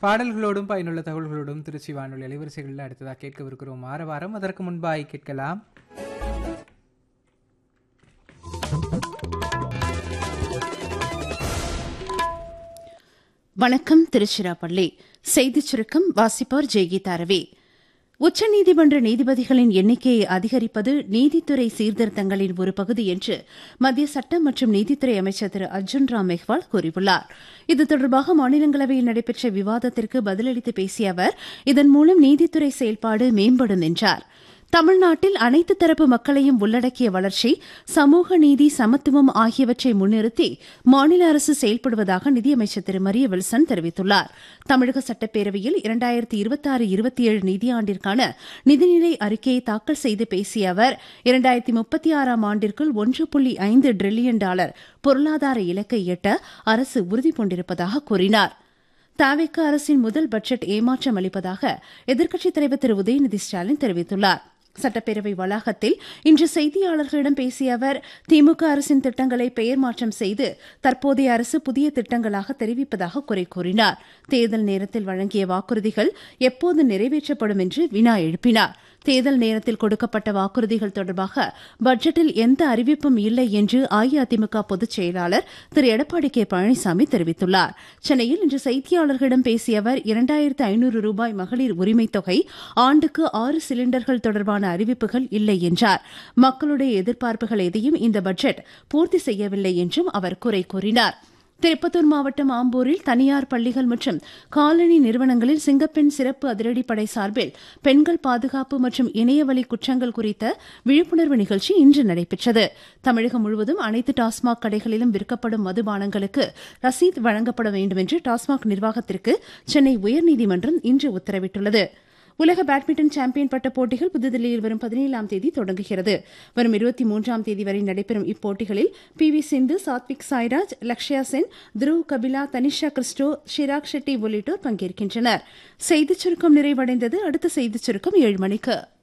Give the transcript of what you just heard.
பாடல்களோடும் பயனுள்ள தகவல்களோடும் திருச்சி வானொலி அலைவரிசைகளில் அடுத்ததாக கேட்கவிருக்கிறோம் ஆர வாரம் அதற்கு முன்பாய் கேட்கலாம் வணக்கம் திருச்சிராப்பள்ளி செய்திச் சுருக்கம் வாசிப்போர் ஜெய்கீதா ரவி உச்சநீதிமன்ற நீதிபதிகளின் எண்ணிக்கையை அதிகரிப்பது நீதித்துறை சீர்திருத்தங்களின் ஒரு பகுதி என்று மத்திய சட்டம் மற்றும் நீதித்துறை அமைச்சர் திரு அர்ஜுன் ராம் மெஹ்வால் கூறியுள்ளார் இது தொடர்பாக மாநிலங்களவையில் நடைபெற்ற விவாதத்திற்கு பதிலளித்து பேசிய அவர் இதன் மூலம் நீதித்துறை செயல்பாடு மேம்படும் என்றார் தமிழ்நாட்டில் அனைத்து தரப்பு மக்களையும் உள்ளடக்கிய வளர்ச்சி சமூக நீதி சமத்துவம் ஆகியவற்றை முன்னிறுத்தி மாநில அரசு செயல்படுவதாக நிதியமைச்சர் திரு மரிய வில்சன் தெரிவித்துள்ளார் தமிழக சட்டப்பேரவையில் இரண்டாயிரத்தி இருபத்தாறு இருபத்தி ஏழு நிதியாண்டிற்கான நிதிநிலை அறிக்கையை தாக்கல் செய்து பேசிய அவர் இரண்டாயிரத்தி முப்பத்தி ஆறாம் ஆண்டிற்குள் ஒன்று புள்ளி ஐந்து டிரில்லியன் டாலர் பொருளாதார இலக்கை எட்ட அரசு உறுதிபூண்டிருப்பதாக கூறினார் தாவேக்க அரசின் முதல் பட்ஜெட் ஏமாற்றம் அளிப்பதாக எதிர்க்கட்சித் தலைவர் திரு உதயநிதி ஸ்டாலின் தெரிவித்துள்ளார் சட்டப்பேரவை வளாகத்தில் இன்று செய்தியாளர்களிடம் பேசிய அவர் திமுக அரசின் திட்டங்களை பெயர் மாற்றம் செய்து தற்போதைய அரசு புதிய திட்டங்களாக தெரிவிப்பதாக குறை கூறினார் தேர்தல் நேரத்தில் வழங்கிய வாக்குறுதிகள் எப்போது நிறைவேற்றப்படும் என்று வினா எழுப்பினார் தேர்தல் நேரத்தில் கொடுக்கப்பட்ட வாக்குறுதிகள் தொடர்பாக பட்ஜெட்டில் எந்த அறிவிப்பும் இல்லை என்று அஇஅதிமுக பொதுச் செயலாளர் திரு எடப்பாடி கே பழனிசாமி தெரிவித்துள்ளார் சென்னையில் இன்று செய்தியாளர்களிடம் பேசிய அவர் இரண்டாயிரத்து ஐநூறு ரூபாய் மகளிர் உரிமைத் தொகை ஆண்டுக்கு ஆறு சிலிண்டர்கள் தொடர்பான அறிவிப்புகள் இல்லை என்றார் மக்களுடைய எதிர்பார்ப்புகள் எதையும் இந்த பட்ஜெட் பூர்த்தி செய்யவில்லை என்றும் அவர் குறை கூறினார் திருப்பத்தூர் மாவட்டம் ஆம்பூரில் தனியார் பள்ளிகள் மற்றும் காலனி நிறுவனங்களில் சிங்கப்பெண் சிறப்பு அதிரடிப்படை சார்பில் பெண்கள் பாதுகாப்பு மற்றும் இணையவழி குற்றங்கள் குறித்த விழிப்புணர்வு நிகழ்ச்சி இன்று நடைபெற்றது தமிழகம் முழுவதும் அனைத்து டாஸ்மாக் கடைகளிலும் விற்கப்படும் மதுபானங்களுக்கு ரசீது வழங்கப்பட வேண்டும் என்று டாஸ்மாக் நிர்வாகத்திற்கு சென்னை உயர்நீதிமன்றம் இன்று உத்தரவிட்டுள்ளது உலக பேட்மிண்டன் சாம்பியன் பட்ட போட்டிகள் புதுதில்லியில் வரும் பதினேழாம் தேதி தொடங்குகிறது வரும் இருபத்தி மூன்றாம் தேதி வரை நடைபெறும் இப்போட்டிகளில் பி வி சிந்து சாத்விக் சாய்ராஜ் லக்ஷயா சென் துருவ் கபிலா தனிஷா கிறிஸ்டோ ஷிராக் ஷெட்டி உள்ளிட்டோர் பங்கேற்கின்றனர் செய்திச் சுருக்கம் நிறைவடைந்தது அடுத்த செய்திச் சுருக்கம் ஏழு மணிக்கு